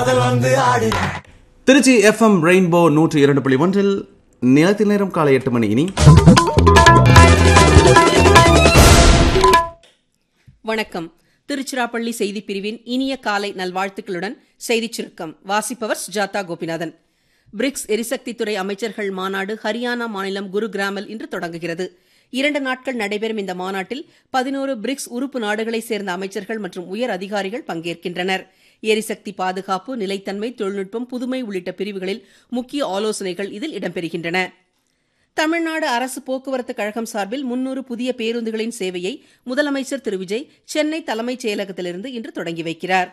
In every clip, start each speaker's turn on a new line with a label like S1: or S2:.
S1: காதல் வந்து ஆடு
S2: திருச்சி எஃப்எம் ரெயின்போ நூற்றி இரண்டு புள்ளி ஒன்றில் நிலத்தில் நேரம் காலை எட்டு மணி இனி
S3: வணக்கம் திருச்சிராப்பள்ளி செய்திப் பிரிவின் இனிய காலை நல்வாழ்த்துக்களுடன் செய்திச் சுருக்கம் வாசிப்பவர் சுஜாதா கோபிநாதன் பிரிக்ஸ் எரிசக்தித்துறை அமைச்சர்கள் மாநாடு ஹரியானா மாநிலம் குருகிராமில் இன்று தொடங்குகிறது இரண்டு நாட்கள் நடைபெறும் இந்த மாநாட்டில் பதினோரு பிரிக்ஸ் உறுப்பு நாடுகளைச் சேர்ந்த அமைச்சர்கள் மற்றும் உயர் அதிகாரிகள் பங்கேற்கின்றனர் எரிசக்தி பாதுகாப்பு நிலைத்தன்மை தொழில்நுட்பம் புதுமை உள்ளிட்ட பிரிவுகளில் முக்கிய ஆலோசனைகள் இதில் இடம்பெறுகின்றன தமிழ்நாடு அரசு போக்குவரத்து கழகம் சார்பில் முன்னூறு புதிய பேருந்துகளின் சேவையை முதலமைச்சர் திரு விஜய் சென்னை தலைமைச் செயலகத்திலிருந்து இன்று தொடங்கி வைக்கிறார்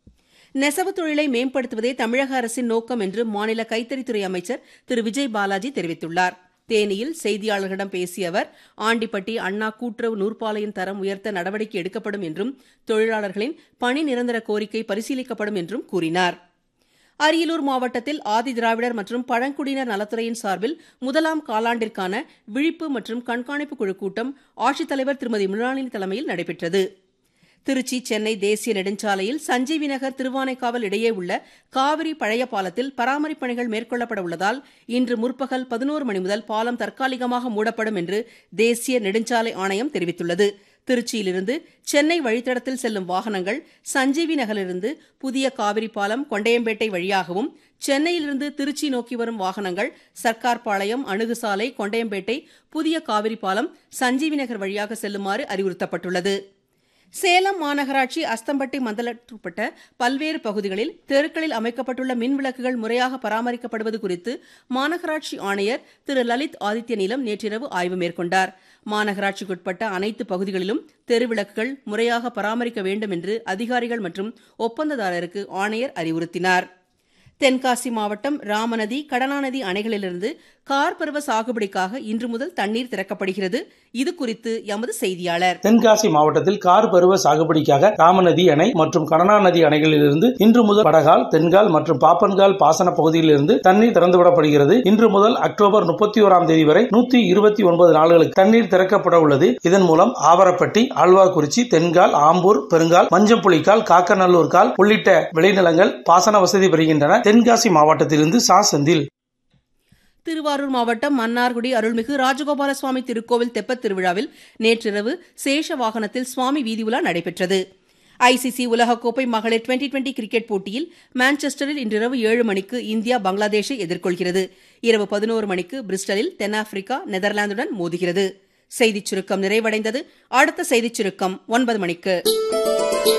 S3: நெசவு தொழிலை மேம்படுத்துவதே தமிழக அரசின் நோக்கம் என்று மாநில கைத்தறித்துறை அமைச்சர் திரு விஜய் பாலாஜி தெரிவித்துள்ளார் தேனியில் செய்தியாளர்களிடம் பேசிய அவர் ஆண்டிப்பட்டி அண்ணா கூட்டுறவு நூற்பாலையின் தரம் உயர்த்த நடவடிக்கை எடுக்கப்படும் என்றும் தொழிலாளர்களின் பணி நிரந்தர கோரிக்கை பரிசீலிக்கப்படும் என்றும் கூறினார் அரியலூர் மாவட்டத்தில் ஆதி திராவிடர் மற்றும் பழங்குடியினர் நலத்துறையின் சார்பில் முதலாம் காலாண்டிற்கான விழிப்பு மற்றும் கண்காணிப்பு குழு கூட்டம் ஆட்சித்தலைவர் திருமதி மிருணாளினி தலைமையில் நடைபெற்றது திருச்சி சென்னை தேசிய நெடுஞ்சாலையில் சஞ்சீவி நகர் திருவானைக்காவல் இடையே உள்ள காவிரி பழைய பாலத்தில் பராமரிப்பு பணிகள் மேற்கொள்ளப்பட உள்ளதால் இன்று முற்பகல் பதினோரு மணி முதல் பாலம் தற்காலிகமாக மூடப்படும் என்று தேசிய நெடுஞ்சாலை ஆணையம் தெரிவித்துள்ளது திருச்சியிலிருந்து சென்னை வழித்தடத்தில் செல்லும் வாகனங்கள் சஞ்சீவி நகரிலிருந்து புதிய காவிரி பாலம் கொண்டையம்பேட்டை வழியாகவும் சென்னையிலிருந்து திருச்சி நோக்கி வரும் வாகனங்கள் சர்க்கார்பாளையம் அணுகுசாலை கொண்டையம்பேட்டை புதிய காவிரி பாலம் சஞ்சீவி நகர் வழியாக செல்லுமாறு அறிவுறுத்தப்பட்டுள்ளது சேலம் மாநகராட்சி அஸ்தம்பட்டி மண்டலத்துட்பட்ட பல்வேறு பகுதிகளில் தெருக்களில் அமைக்கப்பட்டுள்ள மின் விளக்குகள் முறையாக பராமரிக்கப்படுவது குறித்து மாநகராட்சி ஆணையர் திரு லலித் ஆதித்ய நீலம் நேற்றிரவு ஆய்வு மேற்கொண்டார் மாநகராட்சிக்குட்பட்ட அனைத்து பகுதிகளிலும் தெருவிளக்குகள் முறையாக பராமரிக்க வேண்டும் என்று அதிகாரிகள் மற்றும் ஒப்பந்ததாரருக்கு ஆணையர் அறிவுறுத்தினார் தென்காசி மாவட்டம் ராமநதி கடனாநதி அணைகளிலிருந்து கார் பருவ சாகுபடிக்காக இன்று முதல் தண்ணீர் திறக்கப்படுகிறது இது குறித்து எமது செய்தியாளர்
S4: தென்காசி மாவட்டத்தில் கார் பருவ சாகுபடிக்காக ராமநதி அணை மற்றும் கடனா நதி அணைகளிலிருந்து இன்று முதல் படகால் தென்கால் மற்றும் பாப்பன்கால் பாசன பகுதியிலிருந்து தண்ணீர் திறந்துவிடப்படுகிறது இன்று முதல் அக்டோபர் முப்பத்தி ஓராம் தேதி வரை நூத்தி இருபத்தி ஒன்பது நாளுகளுக்கு தண்ணீர் திறக்கப்பட உள்ளது இதன் மூலம் ஆவரப்பட்டி ஆழ்வார்குறிச்சி தென்கால் ஆம்பூர் பெருங்கால் மஞ்சம்புளிக்கால் காக்கநல்லூர் கால் உள்ளிட்ட விளைநிலங்கள் பாசன வசதி பெறுகின்றன தென்காசி மாவட்டத்திலிருந்து சா செந்தில்
S3: திருவாரூர் மாவட்டம் மன்னார்குடி அருள்மிகு ராஜகோபால சுவாமி திருக்கோவில் தெப்பத் திருவிழாவில் நேற்றிரவு சேஷ வாகனத்தில் சுவாமி வீதி உலா நடைபெற்றது ஐசிசி உலகக்கோப்பை மகளிர் டுவெண்டி டுவெண்டி கிரிக்கெட் போட்டியில் மான்செஸ்டரில் இன்றிரவு ஏழு மணிக்கு இந்தியா பங்களாதேஷை எதிர்கொள்கிறது இரவு பதினோரு மணிக்கு பிரிஸ்டலில் தென்னாப்பிரிக்கா நெதர்லாந்துடன் மோதுகிறது செய்திச் சுருக்கம் நிறைவடைந்தது அடுத்த செய்திச் சுருக்கம் ஒன்பது மணிக்கு